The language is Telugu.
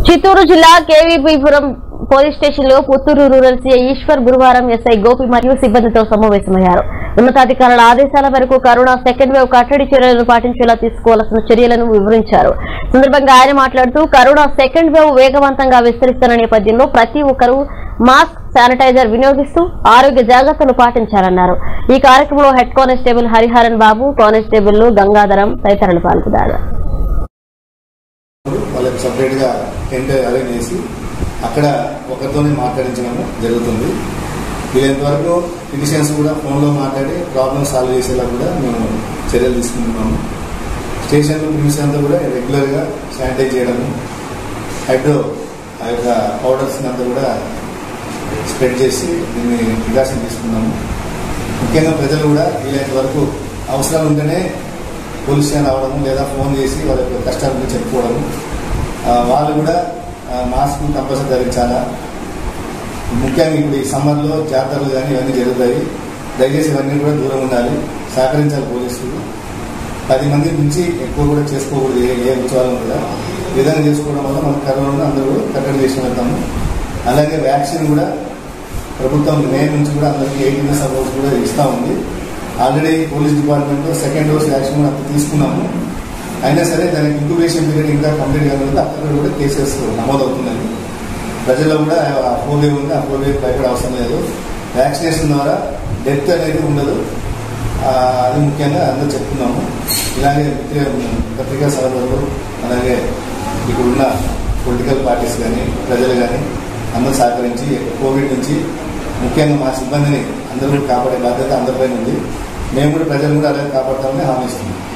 చిత్తూరు జిల్లా కేవీపీపురం పోలీస్ స్టేషన్ లో పుత్తూరు రూరల్ సీఐ ఈశ్వర్ గురువారం ఎస్ఐ గోపి మరియు సిబ్బందితో సమావేశమయ్యారు ఉన్నతాధికారుల ఆదేశాల మేరకు కరోనా సెకండ్ వేవ్ కట్టడి చర్యలను పాటించేలా తీసుకోవాల్సిన చర్యలను వివరించారు ఈ సందర్భంగా ఆయన మాట్లాడుతూ కరోనా సెకండ్ వేవ్ వేగవంతంగా విస్తరిస్తున్న నేపథ్యంలో ప్రతి ఒక్కరూ మాస్క్ శానిటైజర్ వినియోగిస్తూ ఆరోగ్య జాగ్రత్తలు పాటించాలన్నారు ఈ కార్యక్రమంలో head constable Hariharan Babu constable Gangadharam తదితరులు పాల్గొన్నారు వాళ్ళకి సపరేట్గా టెంట్ అరేంజ్ చేసి అక్కడ ఒకరితోనే మాట్లాడించడం జరుగుతుంది వీలైనంత వరకు ఫిజిషియన్స్ కూడా ఫోన్లో మాట్లాడి ప్రాబ్లమ్ సాల్వ్ చేసేలా కూడా మేము చర్యలు తీసుకుంటున్నాము స్టేషన్ ప్రిమిస్ అంతా కూడా రెగ్యులర్గా శానిటైజ్ చేయడము హైడ్రో ఆ యొక్క పౌడర్స్ అంతా కూడా స్ప్రెడ్ చేసి దీన్ని ప్రికాషన్ తీసుకున్నాము ముఖ్యంగా ప్రజలు కూడా వీలైనంత వరకు అవసరం ఉంటేనే పోలీస్ స్టేషన్ రావడము లేదా ఫోన్ చేసి వాళ్ళ యొక్క కష్టాల గురించి చెప్పుకోవడము ఆ, వాళ్ళు కూడా ఆ, మాస్క్ కంపల్సరీ ధరించాలా ముఖ్యంగా ఇప్పుడు ఈ సమ్మర్లో జాతరలు కానీ ఇవన్నీ జరుగుతాయి దయచేసి ఇవన్నీ కూడా దూరం ఉండాలి సహకరించాలి పోలీసులు పది మంది నుంచి ఎక్కువ కూడా చేసుకోకూడదు ఏ ఏ ఉత్సవాలను కూడా ఈ విధంగా చేసుకోవడం వల్ల మన కరోనా అందరూ కూడా కట్టడి చేసి వెళ్తాము అలాగే వ్యాక్సిన్ కూడా ప్రభుత్వం మే నుంచి కూడా అందరికీ ఎయిటీన్ సపోర్ట్ కూడా ఇస్తూ ఉంది ఆల్రెడీ పోలీస్ డిపార్ట్మెంట్లో సెకండ్ డోస్ వ్యాక్సిన్ కూడా అప్పుడు తీసుకున్నాము అయినా సరే దానికి ఇంక్యుబేషన్ పీరియడ్ ఇంకా కంప్లీట్ కాకపోతే అక్కడ కూడా కేసెస్ నమోదవుతున్నాయి ప్రజల్లో కూడా ఆ ఫోబియా ఉంది ఆ ఫోబియా భయపడే అవసరం లేదు వ్యాక్సినేషన్ ద్వారా డెత్ అనేది ఉండదు ఆ, అది ముఖ్యంగా అందరూ చెప్తున్నాము ఇలాగే మిత్ర- పత్రికా సోదరులు అలాగే ఇప్పుడున్న పొలిటికల్ పార్టీస్ కానీ ప్రజలు కానీ అందరూ సహకరించి కోవిడ్ నుంచి ముఖ్యంగా మా సిబ్బందిని అందరూ కూడా కాపాడే బాధ్యత అందరిపైన ఉంది మేము కూడా ప్రజలు కూడా అలాగే కాపాడతామని హామీ ఇస్తున్నాం